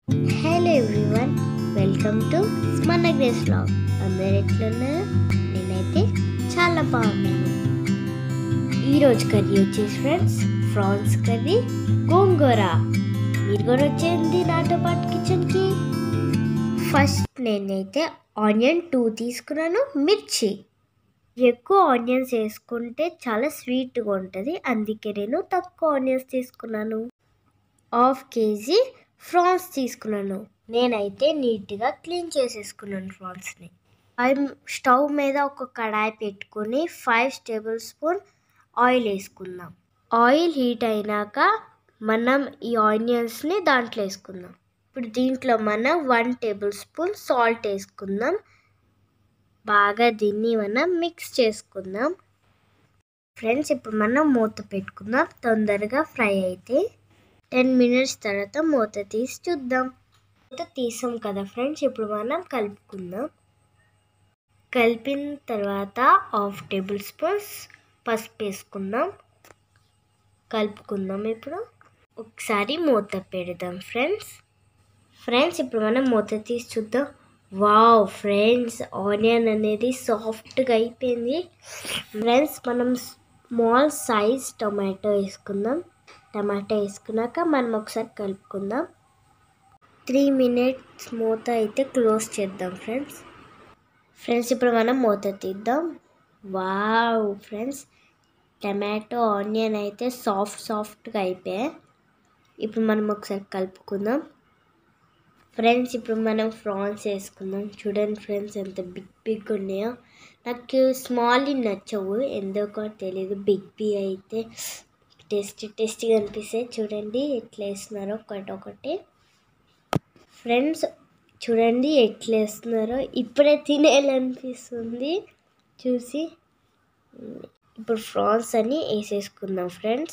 hello everyone welcome to మన Grace vlog అందరు ఎట్లున్నారు నేనైతే చాలా బాగున్నాను ఈరోజు కర్రీ వచ్చేసి ఫ్రెండ్స్ ఫ్రాన్స్ కర్రీ గోంగూర మీరు కూడా వచ్చేయండి నాతో పాటు కిచెన్కి ఫస్ట్ నేనైతే ఆనియన్ టూ తీసుకున్నాను మిర్చి ఎక్కువ ఆనియన్స్ వేసుకుంటే చాలా స్వీట్గా ఉంటుంది అందుకే నేను తక్కువ ఆనియన్స్ తీసుకున్నాను హాఫ్ కేజీ ఫ్రాన్స్ తీసుకున్నాను నేనైతే నీట్గా క్లీన్ చేసేసుకున్నాను ఫ్రాన్స్ని అవి స్టవ్ మీద ఒక కడాయి పెట్టుకొని ఫైవ్ టేబుల్ స్పూన్ ఆయిల్ వేసుకుందాం ఆయిల్ హీట్ అయినాక మనం ఈ ఆనియన్స్ని దాంట్లో వేసుకుందాం ఇప్పుడు దీంట్లో మనం వన్ టేబుల్ స్పూన్ సాల్ట్ వేసుకుందాం బాగా దీన్ని మనం మిక్స్ చేసుకుందాం ఫ్రెండ్స్ ఇప్పుడు మనం మూత పెట్టుకుందాం తొందరగా ఫ్రై అయితే టెన్ మినిట్స్ తర్వాత మూత తీసి చూద్దాం మూత తీసాం కదా ఫ్రెండ్స్ ఇప్పుడు మనం కలుపుకుందాం కలిపిన తర్వాత హాఫ్ టేబుల్ స్పూన్స్ పసుపు వేసుకుందాం కలుపుకుందాం ఇప్పుడు ఒకసారి మూత పెడదాం ఫ్రెండ్స్ ఫ్రెండ్స్ ఇప్పుడు మనం మూత తీసి చూద్దాం వావ్ ఫ్రెండ్స్ ఆనియన్ అనేది సాఫ్ట్గా అయిపోయింది ఫ్రెండ్స్ మనం స్మాల్ సైజ్ టొమాటో వేసుకుందాం టమాటా వేసుకున్నాక మనం ఒకసారి కలుపుకుందాం త్రీ మినిట్స్ మూత అయితే క్లోజ్ చేద్దాం ఫ్రెండ్స్ ఫ్రెండ్స్ ఇప్పుడు మనం మూత తీద్దాం వావ్ ఫ్రెండ్స్ టమాటో ఆనియన్ అయితే సాఫ్ట్ సాఫ్ట్గా అయిపోయాయి ఇప్పుడు మనం ఒకసారి కలుపుకుందాం ఫ్రెండ్స్ ఇప్పుడు మనం ఫ్రాన్స్ వేసుకుందాం చూడండి ఫ్రెండ్స్ ఎంత బిగ్ బిగ్ ఉన్నాయో నాకు స్మాల్ నచ్చవు ఎందుకో తెలియదు బిగ్ బి అయితే టేస్టీ టేస్టీగా అనిపిస్తాయి చూడండి ఎట్లా వేస్తున్నారో ఒకటి ఒకటి ఫ్రెండ్స్ చూడండి ఎట్లా వేస్తున్నారో ఇప్పుడే తినేయాలనిపిస్తుంది చూసి ఇప్పుడు ఫ్రాన్స్ అని వేసేసుకుందాం ఫ్రెండ్స్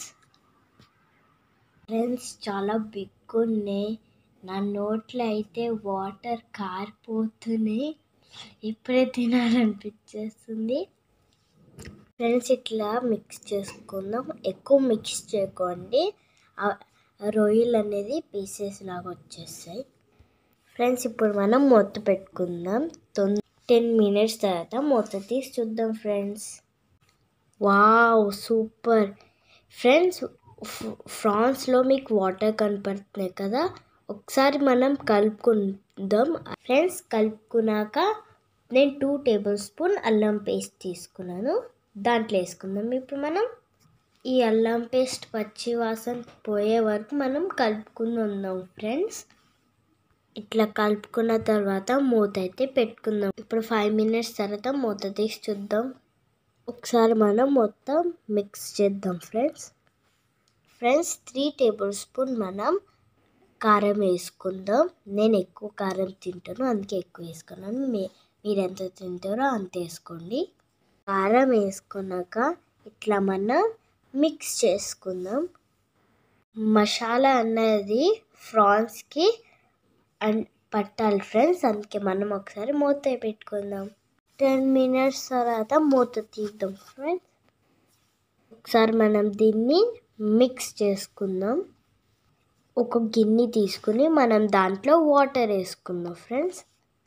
ఫ్రెండ్స్ చాలా బిగ్ ఉన్నాయి నా నోట్లో అయితే వాటర్ కారిపోతున్నాయి ఇప్పుడే తినాలనిపించేస్తుంది ఫ్రెండ్స్ ఇట్లా మిక్స్ చేసుకుందాం ఎక్కువ మిక్స్ చేయకండి రొయ్యలు అనేది పీసెస్ లాగా వచ్చేస్తాయి ఫ్రెండ్స్ ఇప్పుడు మనం మూత పెట్టుకుందాం తొంద టెన్ మినిట్స్ తర్వాత మూత తీసి చూద్దాం ఫ్రెండ్స్ వావ్ సూపర్ ఫ్రెండ్స్ ఫ్రాన్స్లో మీకు వాటర్ కనపడుతున్నాయి కదా ఒకసారి మనం కలుపుకుందాం ఫ్రెండ్స్ కలుపుకున్నాక నేను టూ టేబుల్ స్పూన్ అల్లం పేస్ట్ తీసుకున్నాను దాంట్లో వేసుకుందాం ఇప్పుడు మనం ఈ అల్లం పేస్ట్ పచ్చి వాసన పోయే వరకు మనం కలుపుకుని ఉందాం ఫ్రెండ్స్ ఇట్లా కలుపుకున్న తర్వాత మూత అయితే పెట్టుకుందాం ఇప్పుడు ఫైవ్ మినిట్స్ తర్వాత మూత తీసి చూద్దాం ఒకసారి మనం మొత్తం మిక్స్ చేద్దాం friends friends three tablespoon మనం కారం వేసుకుందాం నేను ఎక్కువ కారం తింటాను అందుకే ఎక్కువ వేసుకున్నాను మీ మీరు ఎంత తింటారో అంత వేసుకోండి కారం వేసుకున్నాక ఇట్లా మనం మిక్స్ చేసుకుందాం మసాలా అన్నది ఫ్రాన్స్కి అండ్ పట్టాలి ఫ్రెండ్స్ అందుకే మనం ఒకసారి మూత పెట్టుకుందాం టెన్ మినిట్స్ తర్వాత మూత తీద్దాం ఫ్రెండ్స్ ఒకసారి మనం దీన్ని మిక్స్ చేసుకుందాం ఒక గిన్నె తీసుకుని మనం దాంట్లో వాటర్ వేసుకుందాం ఫ్రెండ్స్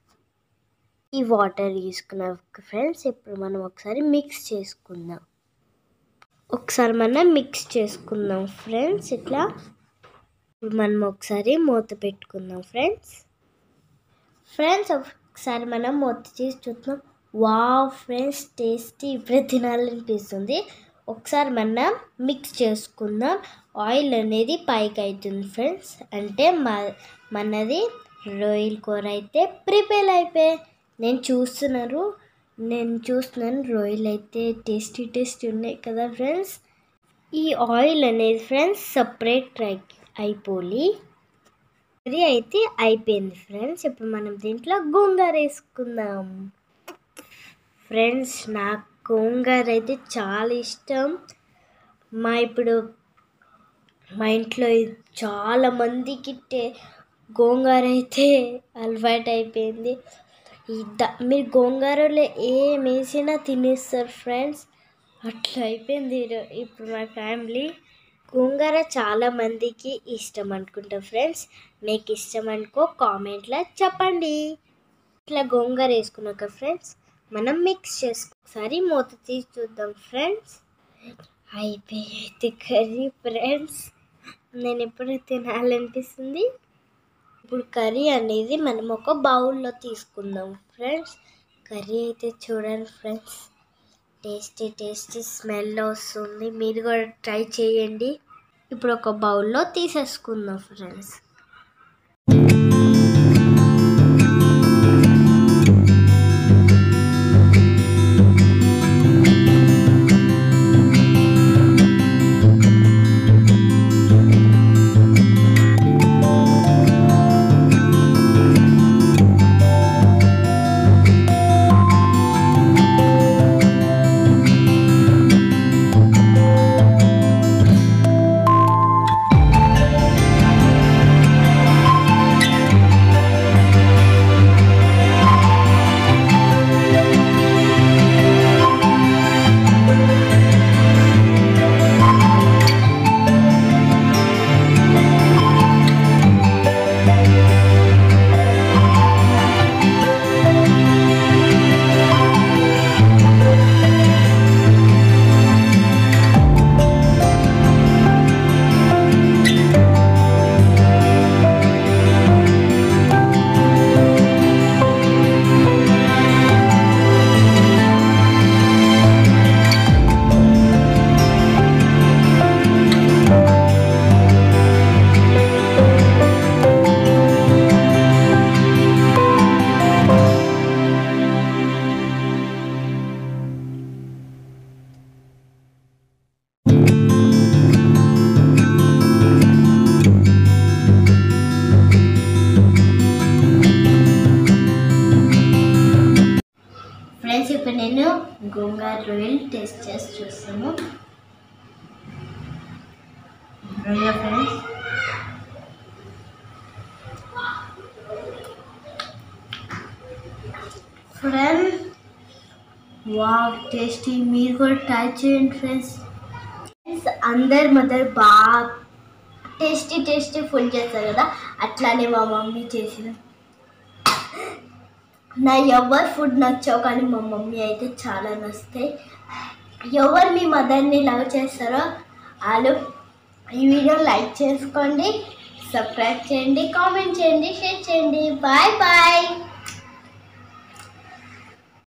ఈ వాటర్ తీసుకున్న ఫ్రెండ్స్ ఇప్పుడు మనం ఒకసారి మిక్స్ చేసుకుందాం ఒకసారి మనం మిక్స్ చేసుకుందాం ఫ్రెండ్స్ ఇట్లా ఇప్పుడు మనం ఒకసారి మూత పెట్టుకుందాం ఫ్రెండ్స్ ఫ్రెండ్స్ ఒకసారి మనం మూత తీసి చూద్దాం వావ్ ఫ్రెండ్స్ టేస్టీ ఇప్పుడే తినాలనిపిస్తుంది ఒకసారి మనం మిక్స్ చేసుకుందాం ఆయిల్ అనేది పైకి అవుతుంది ఫ్రెండ్స్ అంటే మా మనది రొయ్యల కూర అయితే ప్రిపేర్ అయిపోయి నేను చూస్తున్నారు నేను చూస్తున్నాను రొయ్యలు అయితే టేస్టీ టేస్టీ ఉన్నాయి కదా ఫ్రెండ్స్ ఈ ఆయిల్ అనేది ఫ్రెండ్స్ సపరేట్ అయిపోయి అది అయితే అయిపోయింది ఫ్రెండ్స్ ఇప్పుడు మనం దీంట్లో గోంగూర వేసుకుందాం ఫ్రెండ్స్ నాకు గోంగూర అయితే చాలా ఇష్టం మా ఇప్పుడు మా ఇంట్లో చాలా మందికి గోంగూర అయితే అలవాటు అయిపోయింది మీరు గోంగూరలో ఏం వేసినా తినేస్తారు ఫ్రెండ్స్ అట్లా అయిపోయింది ఇప్పుడు మా ఫ్యామిలీ గోంగూర చాలా మందికి ఇష్టం అనుకుంటా ఫ్రెండ్స్ మీకు ఇష్టం అనుకో కామెంట్లో చెప్పండి ఇట్లా గోంగూర వేసుకున్నాక ఫ్రెండ్స్ మనం మిక్స్ చేసుకో ఒకసారి మూత తీసి చూద్దాం ఫ్రెండ్స్ అయిపోయింది కర్రీ ఫ్రెండ్స్ నేను ఎప్పుడు తినాలనిపిస్తుంది ఇప్పుడు కర్రీ అనేది మనం ఒక బౌల్లో తీసుకుందాం ఫ్రెండ్స్ కర్రీ అయితే చూడండి ఫ్రెండ్స్ టేస్టీ టేస్టీ స్మెల్ వస్తుంది మీరు కూడా ట్రై చేయండి ఇప్పుడు ఒక బౌల్లో తీసేసుకుందాం ఫ్రెండ్స్ ఫ్రెండ్స్ ఇప్పుడు నేను గోంగూర రొయ్యలు టేస్ట్ చేసి చూస్తాను రొయ్య ఫ్రెండ్స్ ఫ్రెండ్స్ వా టేస్టీ మీరు కూడా ట్రై చేయండి ఫ్రెండ్స్ ఫ్రెండ్స్ అందరి మదర్ బాగా టేస్టీ టేస్టీ ఫుడ్ చేస్తారు కదా అట్లానే మా మమ్మీ చేసిన నా ఎవరు ఫుడ్ నచ్చావు కానీ మా మమ్మీ అయితే చాలా నచ్చుతాయి ఎవరు మీ మదర్ని లవ్ చేస్తారో వాళ్ళు ఈ వీడియో లైక్ చేసుకోండి సబ్స్క్రైబ్ చేయండి కామెంట్ చేయండి షేర్ చేయండి బాయ్ బాయ్